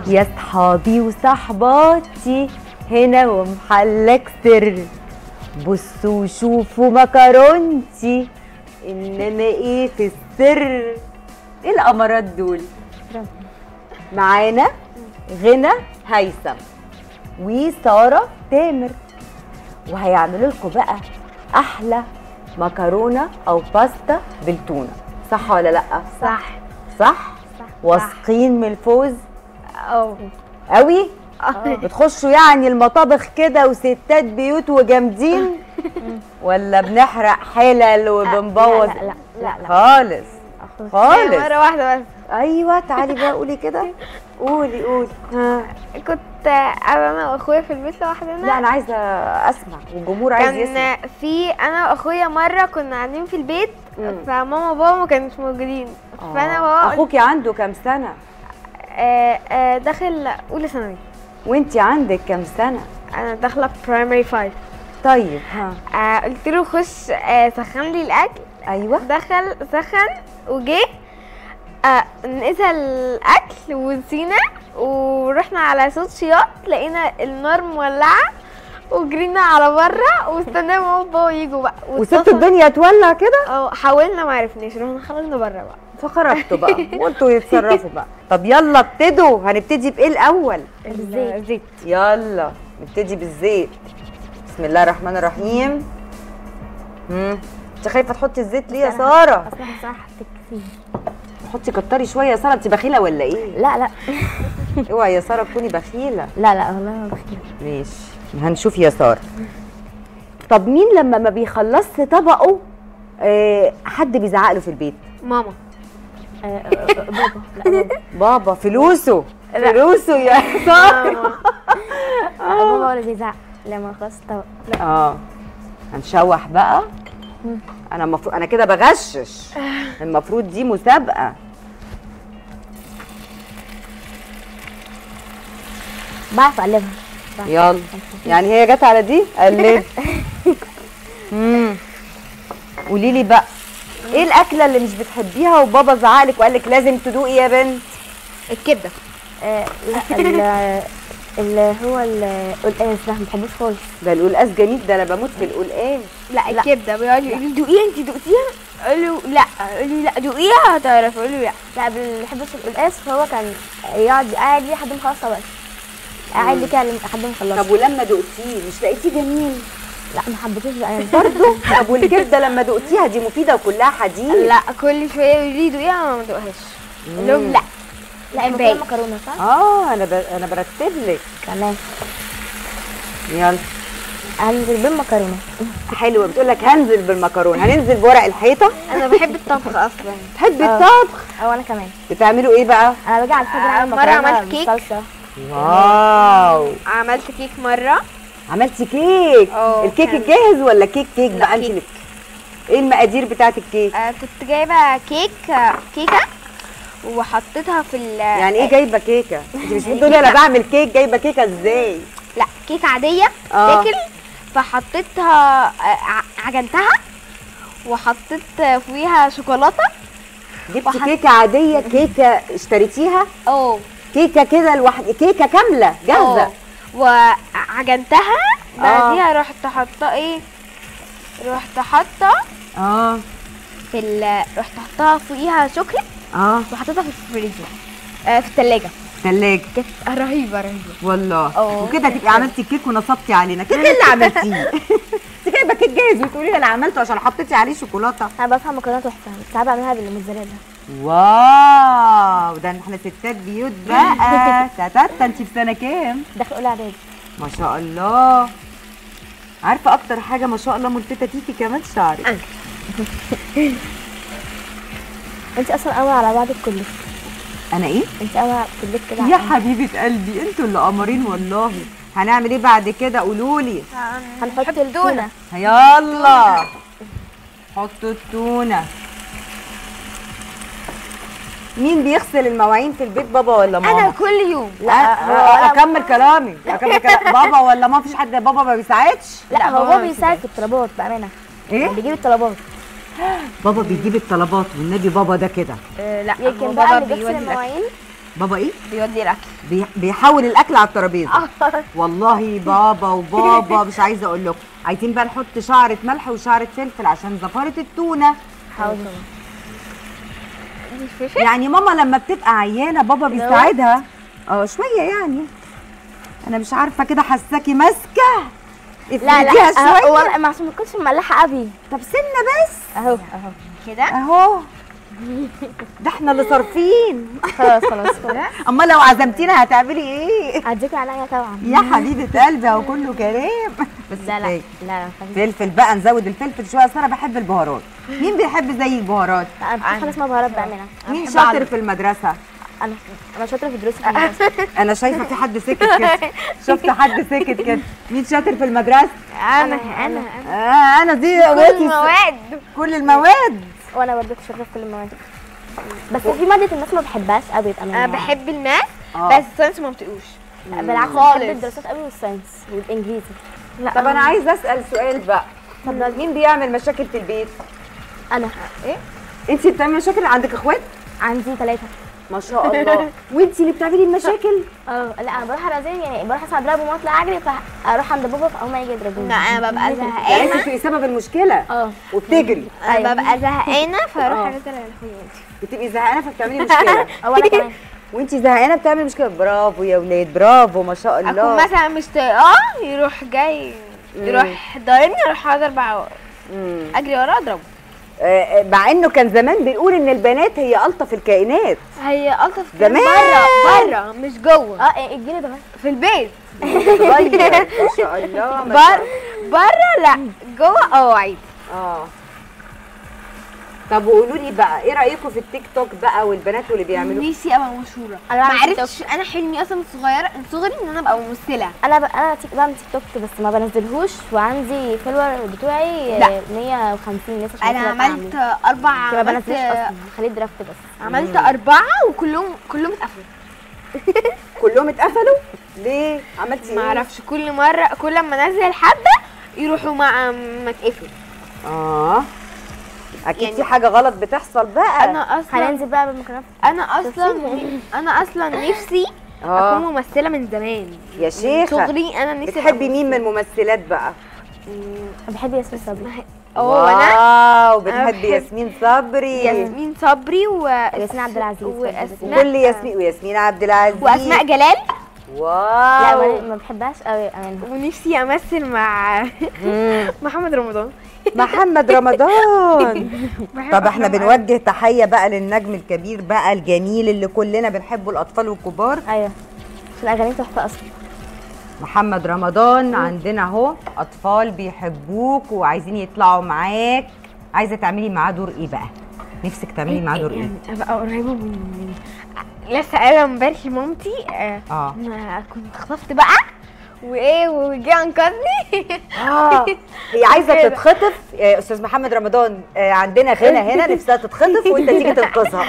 يا صحابي وصحباتي هنا ومحلك سر بصوا وشوفوا مكرونتي انما ايه في السر ايه الامارات دول معانا غنى هيثم وساره تامر وهيعملوا لكم بقى احلى مكرونه او باستا بالتونه صح ولا لا صح صح صح واثقين من الفوز اه قوي بتخشوا يعني المطابخ كده وستات بيوت وجامدين ولا بنحرق حلل وبنبوظ لا لا لا لا خالص خالص مرة واحدة بس ايوه تعالي بقى قولي كده قولي قولي ها كنت قاعدة انا واخويا في البيت لوحدنا لا انا عايزه اسمع والجمهور عايز يسمع كان في انا واخويا مرة كنا قاعدين في البيت فماما وبابا ما كانوش موجودين فانا آه. وبابا قلت- اخوكي عنده كام سنه آه، آه، داخل اولى ثانوي وانتي عندك كام سنه انا داخله برايمري 5 طيب ها آه قلت له خش آه سخن لي الاكل ايوه دخل سخن وجه آه نسى الاكل ونسينا ورحنا على صوت شياط لقينا النار مولعه وجرينا على بره واستنانا ماما وبابا يجوا بقى وسبت واتصل- الدنيا تولع كده اه حاولنا ما عرفناش رحنا خرجنا بره بقى فخرجتوا بقى وانتوا يتصرفوا بقى طب يلا ابتدوا هنبتدي بايه الاول الزيت زيت يلا نبتدي بالزيت بسم الله الرحمن الرحيم امم انت خايفه تحطي الزيت ليه يا ساره اصلا صح تكفي حطي كتري شويه يا ساره انت بخيله ولا ايه لا لا اوعي يا ساره تكوني بخيله لا لا والله ما بخيل ماشي هنشوف يا ساره طب مين لما ما بيخلصش طبقه آه حد بيزعق له في البيت ماما آه، آه، آه، بابا لا بابا بابا فلوسه فلوسه يا ساره لا، بابا هو اللي بيزعق لما خلاص طب اه هنشوح بقى انا المفروض انا كده بغشش المفروض دي مسابقه بعرف اقلبها بعرف. يلا يعني هي جت على دي قلب امم قولي لي بقى ايه الاكله اللي مش بتحبيها وبابا زعقلك وقال لك لازم تدوقي يا بنت الكبده آه، لا ال- اللي هو ال- القلقاس ده ما بحبوش خالص ده القلقاس جميل ده انا بموت في القلقاس لا الكبده بيقعدوا يقولوا دوقيها انت دوقتيها اقول له لا اقول له لا دوقيها هتعرف اقول له لا لا ما بحبش القلقاس فهو كان يقعد قاعد ليه لحد ما خلاص بس قاعد لي كده لحد ما خلص طب ولما دقتيه مش لقيتيه جميل لا ما حبيتوش بقى يعني برضه طب والكبده لما دقتيها دي مفيده وكلها حديد لا كل شويه يقولوا لي دوقيها ما دوقهاش اقول لهم لا لا المكرونه باين. مكرونه صح؟ اه انا ب... انا برتب لك تمام يلا هنزل بالمكرونه حلوه بتقول لك هنزل بالمكرونه هننزل بورق الحيطه انا بحب الطبخ اصلا تحبي آه. الطبخ او انا كمان بتعملوا ايه بقى انا باجي على الفجر آه، اعمل مرة مكرونه عملت كيك. بالصلصه واو عملت كيك مره عملتي كيك اه، الكيك كان- الجاهز ولا كيك كيك لا، بقى انت كيك. اللي- ايه المقادير بتاعت الكيك آه كنت جايبه كيك آه، كيكه وحطيتها في ال يعني ايه جايبه كيكه انت مش بتقولي انا بعمل كيك جايبه كيكه ازاي لا كيكه عاديه اه. تاكل فحطيتها آه، ع- عجنتها وحطيت فيها شوكولاته جبتي وحط- كيكه عاديه كيكه اشتريتيها اه كيكه كده لوحد كيكه كامله جاهزه اه. وعجنتها بعديها رحت حاطه ايه رحت حاطه اه في ال رحت حطها فوقيها شوكليت اه وحطيتها في الفريزر آه في الثلاجه ثلاجه كانت رهيبه رهيبه والله اه. وكده تبقي عملتي الكيك ونصبتي علينا كده ايه اللي عملتيه انت جايبه كيك جاهز وتقولي لي انا عملته عشان حطيتي عليه شوكولاته انا بفهم مكرونه تحفه ساعات بعملها بالموزاريلا واو ده احنا ستات بيوت بقى تاتاتا انت في سنه كام داخل اولى اعدادي ما شاء الله عارفه اكتر حاجه ما شاء الله ملفته فيكي كمان شعرك انت اصلا قوي على بعضك كلك انا ايه انت قوي كلك كده يا على- حبيبه قلبي انتوا اللي قمرين والله هنعمل ايه بعد كده قولوا لي هنحط التونه يلا حطوا التونه مين بيغسل المواعين في البيت بابا ولا ماما انا كل يوم لا هو- اكمل كلامي اكمل كلامي بابا ولا ما فيش حد بابا ما بيساعدش لا هو بابا بابا بيساعد في الطلبات بامانه ايه بيجيب الطلبات بابا بيجيب الطلبات والنبي بابا ده كده آه لا يمكن هو بقى بابا اللي بيغسل بيودي الأكل. المواعين بابا ايه بيودي الاكل بي- بيحول الاكل على الترابيزه والله بابا وبابا مش عايزه اقول لكم عايزين بقى نحط شعره ملح وشعره فلفل عشان زفاره التونه حاول دي فلفل يعني ماما لما بتبقى عيانه بابا بيساعدها اه شويه يعني انا مش عارفه كده حاساكي ماسكه لا افرديها لا أه، شويه والله ما عشان ما تكونش مملحه قوي طب سنه بس اهو اهو كده اهو ده احنا اللي صارفين خلاص خلاص خلاص اما لو عزمتينا هتعملي ايه هديكي عليا طبعا يا حبيبه قلبي اهو كله كلام بس لا لا كفاية. لا لا خليك. فلفل بقى نزود الفلفل شويه اصل انا بحب البهارات مين بيحب زي البهارات لا، انا في حاجه اسمها بهارات بعملها مين بحب شاطر أعمل. في المدرسه انا انا شاطره في دروسي في المدرسه انا شايفه في حد سكت كده شفت حد سكت كده مين شاطر في المدرسه انا انا آه انا دي كل قوتي المواد كل المواد وانا برضه كنت شاطره في كل المواد بس في ماده الناس ما بحبهاش قوي انا بامانه بحب الماث آه. بس الساينس ما بطيقوش بالعكس خالص. بحب الدراسات قوي والساينس والانجليزي لا طب انا عايزه اسال سؤال بقى مين بيعمل مشاكل في البيت انا انت بتعملي مشاكل عندك اخوات عندي ثلاثه ما شاء الله وانت اللي بتعملي المشاكل اه لا انا بروح ارازيهم يعني بروح اساعد بابا وما اطلع اجري فاروح عند بابا فهم يجي يضربوني لا انا ببقى يعني زهقانه انت بتبقي سبب المشكله اه وبتجري انا أيوة. ببقى زهقانه فاروح آه. انزل على اخويا بتبقي زهقانه فبتعملي مشكله او انا كمان وانت زهقانه بتعملي مشكله برافو يا ولاد برافو ما شاء اكون الله مثلا مش طايقاه يروح جاي يروح ضاربني اروح اضرب ع- مم. اجري وراه اضربه آه، آه، مع انه كان زمان بنقول ان البنات هي الطف الكائنات هي الطف زمان. بره بره مش جوه اه إيه، اديني ده بس في البيت صغير ما شاء الله ما شاء بره بره لا جوه اه عادي اه طب وقولوا لي بقى ايه رايكم في التيك توك بقى والبنات واللي بيعملوا نفسي ابقى مشهوره أنا ما بعمل تيك عرفتش انا حلمي اصلا من صغيره من صغري ان انا ابقى ممثله انا ب... انا تيك... بعمل تيك توك بس ما بنزلهوش وعندي فولور بتوعي لا. آه، 150 لسه مش انا عارفة عملت أعمل. اربع ما عملت بنزلش اصلا خليه درافت بس عملت اربعه وكلهم كلهم اتقفلوا كلهم اتقفلوا ليه عملتي ما ايه اعرفش كل مره كل ما انزل حبه يروحوا مع ما اتقفل اه اكيد يعني- في حاجه غلط بتحصل بقى انا اصلا هننزل بقى بالمكرونه انا اصلا انا اصلا نفسي اكون اه ممثله من زمان يا من شيخه صغري انا نفسي بتحبي مين من الممثلات بقى بحب ياسمين صبري اه وانا واو أنا بتحبي بحب ياسمين صبري ياسمين صبري و ياسمين عبد العزيز. واسماء كل ياسمين وياسمين عبد العزيز واسماء جلال لا واو ما, ما بحبهاش قوي امانه ونفسي امثل مع مم. محمد رمضان محمد رمضان بحب طب احنا أفلام بنوجه تحيه بقى للنجم الكبير بقى الجميل اللي كلنا بنحبه الاطفال والكبار ايوه عشان الاغاني تحفه اصلا محمد رمضان عندنا اهو اطفال بيحبوك وعايزين يطلعوا معاك عايزه تعملي معاه دور ايه بقى نفسك تعملي معاه دور ايه يعني ابقى قريبه من من- لسه قايله امبارح لمامتي آه، اه انا كنت خطفت بقى وايه وجه انقذني اه هي عايزه كده. تتخطف يا استاذ محمد رمضان آه، عندنا غنى هنا نفسها تتخطف وانت تيجي تنقذها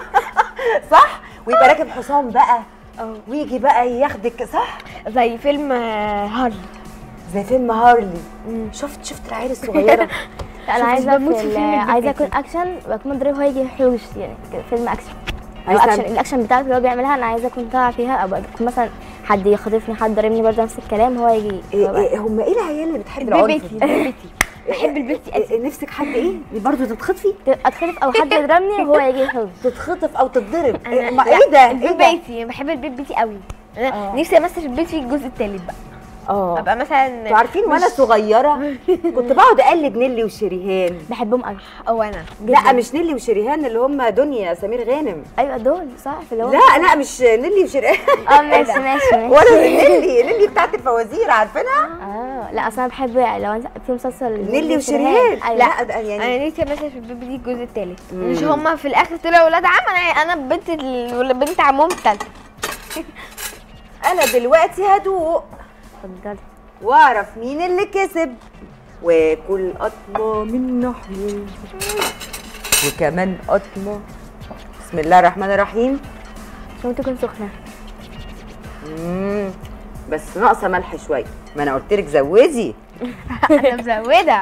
صح ويبقى راكب حصان بقى اه ويجي بقى ياخدك صح زي فيلم آه، هارلي زي فيلم هارلي شفت شفت العيال الصغيره لا انا شوف، عايزه بموت في في ال- فيلم البيت عايزه بيتي. اكون اكشن واكون مدرب هو يجي يحوش يعني كده فيلم اكشن او عايزة اكشن الاكشن بتاعته اللي هو بيعملها انا عايزه اكون طالعه فيها او اكون مثلا حد يخطفني حد ضاربني برضه نفس الكلام هو يجي إيه هو إيه هم ايه العيال اللي بتحب البيت العنف بيتي البيت بيتي بحب البيت إيه إيه نفسك حد ايه برضه تتخطفي اتخطف او حد يضربني وهو يجي يحوش تتخطف او تتضرب أنا- إيه ما- لا، ايه ده البيت ايه ده بيتي بحب البيت بيتي قوي انا آه. نفسي امثل في البيت في الجزء الثالث بقى اه ابقى مثلا انتوا عارفين وانا صغيره كنت بقعد اقلد نيلي وشريهان بحبهم قوي او انا لا مش نيلي وشريهان اللي هم دنيا سمير غانم ايوه دول صح في اللي هو لا لا مش نيلي وشريهان اه ماشي ماشي ماشي ولا نيلي نيلي بتاعت الفوازير عارفينها اه لا اصل انا بحب لو انت في مسلسل نيلي وشريهان ايوه لا ده يعني انا نفسي امثل في البيت بيتي الجزء الثالث مش هما في الاخر طلعوا ولاد عم انا انا بنت ال- ولا بنت عمهم الثالثه انا دلوقتي هدوق اتفضلي واعرف مين اللي كسب واكل قطمه من نحو وكمان قطمه بسم الله الرحمن الرحيم عشان تكون سخنه مم. بس ناقصه ملح شويه ما انا قلت لك زودي انا مزوده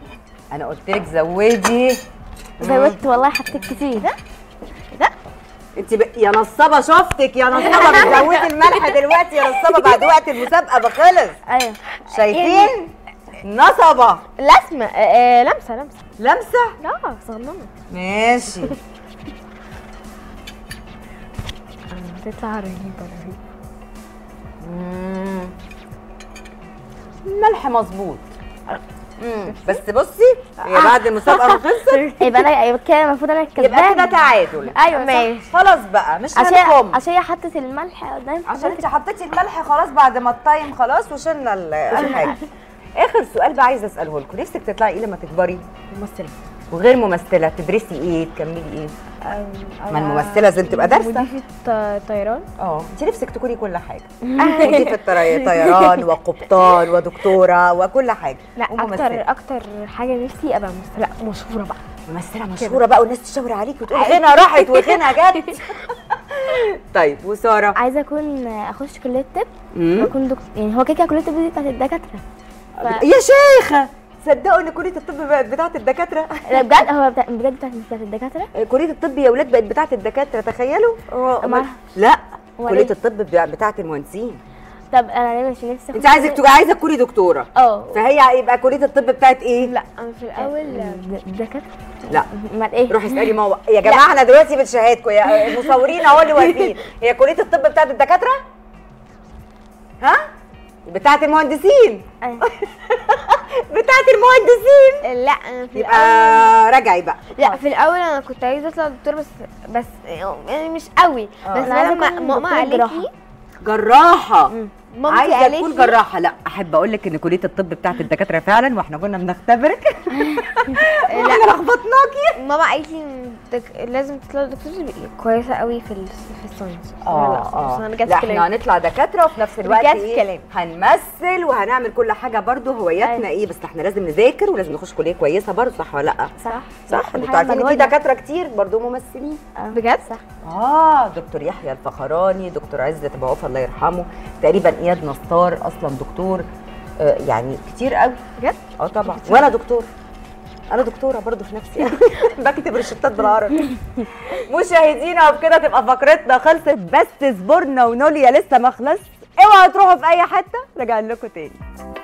انا قلت لك زودي زودت والله حطيت كتير انت ب... يا نصابه شفتك يا نصابه بتزودي الملح دلوقتي يا نصابه بعد وقت المسابقه بخلص ايوه شايفين نصبه لسمة آه، آه، لمسة لمسة لمسه لا صغننة ماشي هتطلع رهيبة رهيبة مم. الملح مظبوط مم. بس بصي هي بعد المسابقه ما خلصت يبقى انا يبقى كده المفروض انا الكسبان يبقى كده تعادل ايوه ماشي. صح خلاص بقى مش عشان هنقوم عشان هي حطت الملح قدام عشان انت حطيتي الملح خلاص بعد ما التايم خلاص وشلنا ال- الحاجه اخر سؤال بقى عايزه اساله لكم نفسك تطلعي ايه لما تكبري ممثلة وغير ممثله تدرسي ايه تكملي ايه ما الممثله لازم تبقى دارسه مضيفة ط- طيران اه انت نفسك تكوني كل حاجه مضيفه طري- طيران وقبطان ودكتوره وكل حاجه لا وممثلة. اكتر اكتر حاجة نفسي ابقى ممثلة مشهورة بقى ممثله مشهوره بقى والناس تشاور عليك وتقول غنى راحت وغنى جت طيب وساره عايزه اكون اخش كليه طب مم. واكون دكتور يعني هو كده كده كليه الطب دي بتاعت الدكاتره ف- يا شيخه صدقوا ان كليه الطب بقت بتاعت الدكاتره لا بجد هو بتاع بجد بتاعت بتاعت الدكاتره كليه الطب يا ولاد بقت بتاعت الدكاتره تخيلوا هو- أمال- لا أمال كليه إيه؟ الطب بتاع- بتاعت المهندسين طب انا ليه مش نفسي انت عايزه تبقى عايزه تكوني دكتوره اه فهي يبقى كليه الطب بتاعت ايه لا انا في الاول د- دكاتره لا امال ايه روحي اسالي ماما يا جماعه احنا دلوقتي بنشاهدكم يا المصورين اهو اللي واقفين هي كليه الطب بتاعت الدكاتره ها بتاعت المهندسين أيوة. بتاعت المهندسين لا انا في الاول يبقى راجعي بقى لا في الاول انا كنت عايزه اطلع دكتور بس بس يعني مش قوي آه. بس أنا عايزة لما أكون ماما دكتورة قالت جراحة. لي جراحه مامتي عايزه قالت تكون لي جراحه لا احب اقول لك ان كليه الطب بتاعت الدكاتره فعلا واحنا كنا بنختبرك احنا لخبطناكي ماما قالت لي إن دك- لازم تطلع دكتور تبقي كويسه قوي في ال- في الساينس اه انا اه جت لا احنا هنطلع دكاتره وفي نفس الوقت بجد ايه كلام. هنمثل وهنعمل كل حاجه برضو هواياتنا أيوة. ايه بس احنا لازم نذاكر ولازم نخش كليه كويسه برضو صح ولا لا صح صح كل انتوا حاجة عارفين ان في مجهودة. دكاتره كتير برضو ممثلين بجد صح اه دكتور يحيى الفخراني دكتور عزت ابو عوف الله يرحمه تقريبا اياد نصار اصلا دكتور آه يعني كتير قوي بجد اه طبعا وانا دكتور انا دكتوره برضو في نفسي بكتب روشتات بالعربي مشاهدينا وبكده تبقى فقرتنا خلصت بس صبرنا ونوليا لسه ما خلص اوعوا تروحوا في اي حته راجعين لكم تاني